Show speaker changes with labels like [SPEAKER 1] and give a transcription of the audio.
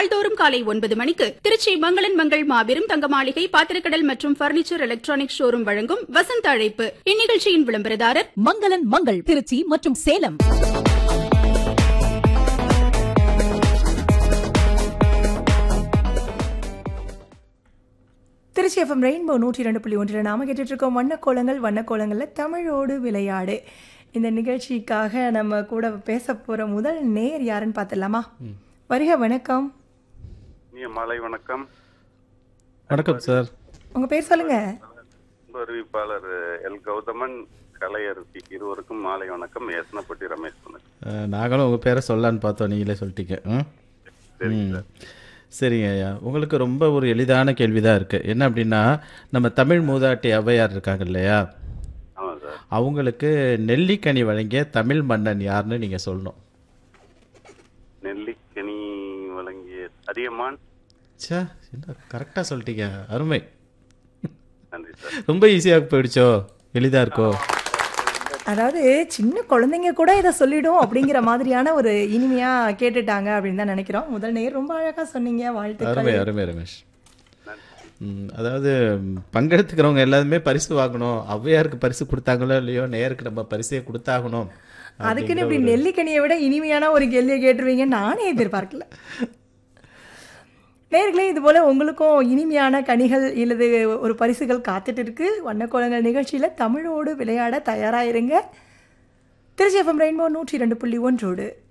[SPEAKER 1] நாள்தோறும் காலை ஒன்பது மணிக்கு திருச்சி மங்களன் மங்கள் மாபெரும் தங்க மாளிகை பாத்திரக்கடல் மற்றும் பர்னிச்சர் எலக்ட்ரானிக் ஷோரூம் வழங்கும் வசந்த அழைப்பு இந்நிகழ்ச்சியின் விளம்பரதாரர்
[SPEAKER 2] மங்களன் மங்கள் திருச்சி மற்றும் சேலம்
[SPEAKER 3] திருச்சி எஃப்எம் ரெயின்போ நூற்றி ரெண்டு புள்ளி ஒன்றில் நாம கேட்டுட்டு இருக்கோம் வண்ணக்கோலங்கள் வண்ணக்கோலங்களில் தமிழோடு விளையாடு இந்த நிகழ்ச்சிக்காக நம்ம கூட பேச போற முதல் நேர் யாருன்னு பார்த்துடலாமா வருக வணக்கம்
[SPEAKER 4] இனிய மாலை வணக்கம்
[SPEAKER 5] வணக்கம் சார்
[SPEAKER 3] உங்க பேர் சொல்லுங்க
[SPEAKER 4] அன்பு அறிவிப்பாளர் எல் கௌதமன் கலையரசி இருவருக்கும் மாலை வணக்கம் ஏசனப்பட்டி ரமேஷ் வணக்கம்
[SPEAKER 5] அஹ், நாங்களும் உங்கள் பேரை சொல்லலான்னு பார்த்தோம் நீங்களே சொல்லிட்டீங்க ம்? ம் சரிங்க ஐயா உங்களுக்கு ரொம்ப ஒரு எளிதான கேள்வி தான் இருக்குது என்ன அப்படின்னா நம்ம தமிழ் மூதாட்டி ஔவையார் இருக்காங்க இல்லையா
[SPEAKER 4] ஆமாம் சார்
[SPEAKER 5] அவங்களுக்கு நெல்லிக்கனி வழங்கிய தமிழ் மன்னன் யாருன்னு நீங்கள் சொல்லணும்
[SPEAKER 4] நெல்லிக்கனி வழங்கிய அதியமான்
[SPEAKER 5] சே என்ன கரெக்டாக சொல்லிட்டீங்க அருமை
[SPEAKER 4] நன்றி சார்
[SPEAKER 5] ரொம்ப ஈஸியாக போயிடுச்சோ எளிதாக இருக்கோ
[SPEAKER 3] அதாவது சின்ன குழந்தைங்க கூட இதை சொல்லிடும் அப்படிங்கிற மாதிரியான ஒரு இனிமையா கேட்டுட்டாங்க அப்படின்னு தான் நினைக்கிறோம் முதல் நேர் ரொம்ப அழகா சொன்னீங்க வாழ்த்துக்கள்
[SPEAKER 5] அருமை அருமை ரமேஷ் ம், அதாவது ம், பங்கெடுத்துக்கிறவங்க எல்லாருமே பரிசு வாங்கணும் ஔவையாருக்கு பரிசு கொடுத்தாங்களோ இல்லையோ நேருக்கு நம்ம பரிசே கொடுத்தாகணும்
[SPEAKER 3] அதுக்குன்னு இப்படி நெல்லிக்கனியை விட இனிமையான ஒரு கேள்வியை கேட்டுருவீங்க நானே எதிர்பார்க்கல நேர்களே இது போல உங்களுக்கும் இனிமையான கனிகள் இல்லது ஒரு பரிசுகள் காத்துட்டு இருக்கு வண்ணக்கோலங்கள் நிகழ்ச்சியில தமிழோடு விளையாட தயாராயிருங்க திருச்சி எஃப்எம் ரெயின்போ நூற்றி ரெண்டு புள்ளி ஒன்றோடு